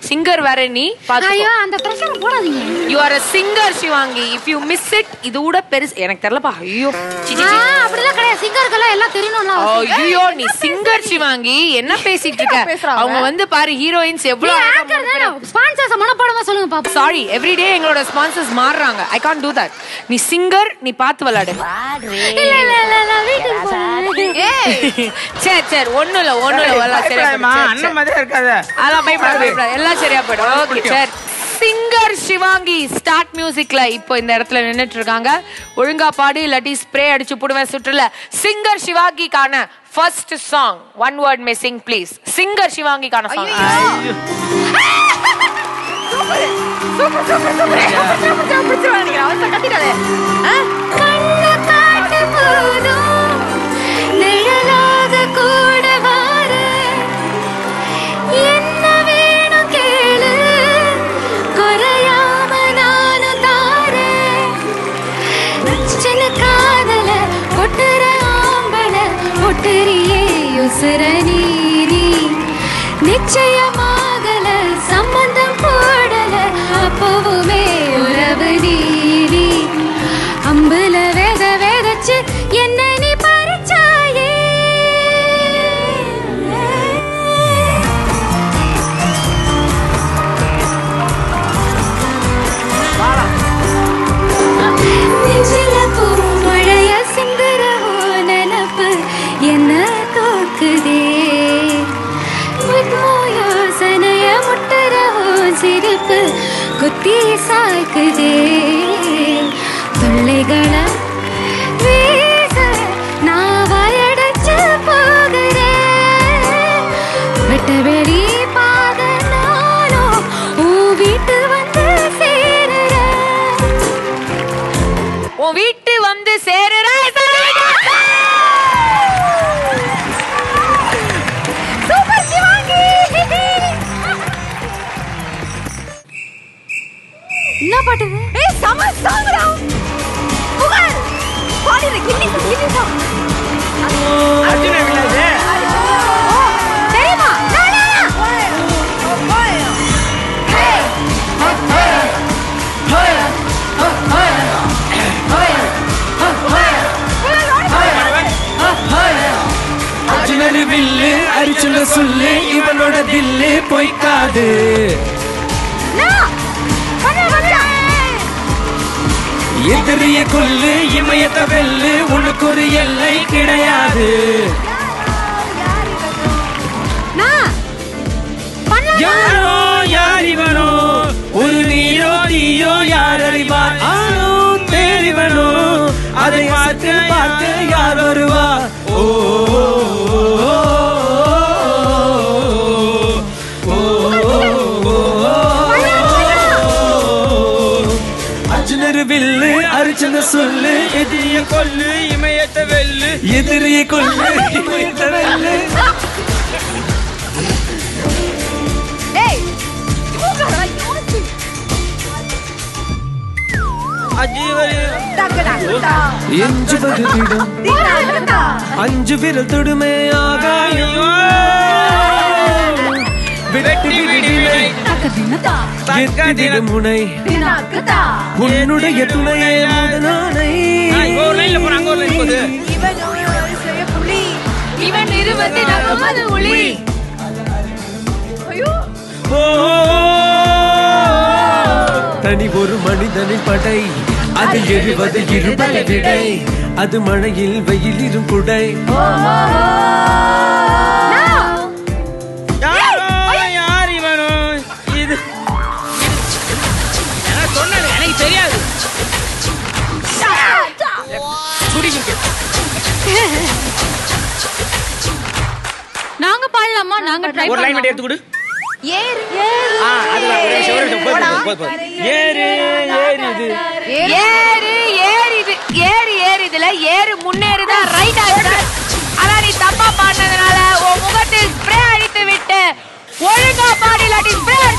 Singer வேற நீ பாத்துக்கோ ஐயோ அந்த பிரஷர் போடாதீங்க you are a singer Shivangi if you miss it இது கூட பெருசு எனக்கு தெரியலப்பா ஐயோ சி, சி, ஆ, சி. அப்படிலாம் கிடையாது சிங்கருக்கெல்லாம் எல்லாம் தெரியணும்ல ஐயோ நீ சிங்கர் சிவாங்கி என்ன பேசிட்டு இருக்க அவங்க வந்து பாரு ஹீரோயின்ஸ் எவ்வளவு ஆங்கர் தானே ஸ்பான்சர்ஸ் மனப்பாடமா சொல்லுங்க பாப்பா சாரி எவ்ரிடே எங்களோட ஸ்பான்சர்ஸ் மாறுறாங்க ஐ கான் டூ தட் நீ சிங்கர் நீ பார்த்து விளையாடு இல்ல இல்ல இல்ல இல்ல வீட்டுக்கு போறேன். சரி சரி ஒண்ணும் இல்ல ஒண்ணும் இல்ல எல்லாம் சரியா பயப்படாதம்மா, போயிடும். சரி, அண்ணன் சரி. மாதிரியே இருக்காத அதெல்லாம் பயப்படாத பயப்படாத எல்லாம் சரியா போயிடும் ஓகே சரி சிங்கர் சிவாங்கி ஸ்டார்ட் மியூசிக்ல இப்போ இந்த இடத்துல நின்னுட்டு இருக்காங்க ஒழுங்கா பாடு இல்லாட்டி ஸ்ப்ரே அடிச்சு புடுவேன் சுற்றுல சிங்கர் சிவாங்கிக்கான first song one word may sing please singer சிவாங்கிக்கான சாங் கண்ணை காட்டு போதும் நிழலாக கூட வாரு. என்ன வேணும் கேளு, குறையாம நானும் தாரேன். சின்ன காதல ஒட்டுற ஆம்பள ஒட்டுறியே உசுர நீரி நிச்சயமாகல சம்பந்தம் போடல அப்பவுமே உறவு நீரி அம்புல வேத வேதச்சு என்ன நீ பறிச்சாயே நெஞ்சில பூமழைய சிந்துறவோ நினப்பு என்ன தோக்குதே முத்மோ யோசனைய முட்டுறவோ சிரிப்பு குத்தி சாய்க்குதே தொல்லைகளை வீச நான் வாயடைச்சு போகிறேன் வெட்ட வெளி பாத நானும் உன் வீட்டு வந்து சேருறேன் உன் வீட்டு வந்து சேருற சூப்பர் சிவாங்கி என்ன பாட்டு இது? ஏய் சம சாங்டா புகழ் பாடிற கில்லி கில்லி சாங் அர்ஜுன விழாது தெரியுமா நா, நா, நா. அர்ஜுனரு வில்லு அரிச்சுன சொல்லு இவனோட தில்லு பொய்க்காது நா. பண்ணு, பண்ணு. எதிரிய கொல்லு இமயத்த வெல்லு உனக்கு ஒரு எல்லை கிடையாது நா. பண்ணு. யாரோ யார் இவனோ ஒரு நீரோ தீயோ யார் அறிவார் ஆனோ தேறிவனோ அதை பார்த்து பார்த்து யார் வருவா ஓ ஓ, ஓ, ஓ, ஓ, அர்ஜுனர் வில்லு அர்ஜுன சொல்லு எதிரிய கொல்லு இமயத்த வெல்லு எதிரிய கொல்லு இமயத்த வெல்லு ஏய் தூக்கறா யோசி எஞ்சு பகுதிடம் அஞ்சு விரல் தொடுமே ஆகாயம் விரட்டி விடிமை எத்திவிடு முனை உன்னுடைய துணையே முதனானை ஒரு லைன்ல போற அங்க ஒரு லைன் போகுது இவன் இருபத்தி நமது ஒளி ஓ, தனி ஒரு மனிதனின் படை அது எழுவது இருபது விடை அது மழையில் வெயிலிரும் குடை யாரோ யார் இவனோ இது எனக்கு சொன்னது எனக்கு தெரியாது குடிக்கிட்டு நாங்க பாடலாமா நாங்க ட்ரை ஒரு லைன் மட்டும் எடுத்து கொடு ஆ அதுதான் ஒரு நிமிஷம், ஒரு நிமிஷம். போதும், போதும், போதும், போதும். ஏறு ஏறு இது ஏறு ஏறு இது ஏறு ஏறு இதுல ஏறு முன்னேறுதா ரைட் ஆகுதா ஆனா நீ தப்பா பாடினதுனால உன் முகத்தில் ஸ்ப்ரே அடித்து விட்டு ஒழுங்கா பாடி இல்லாட்டி ஸ்ப்ரே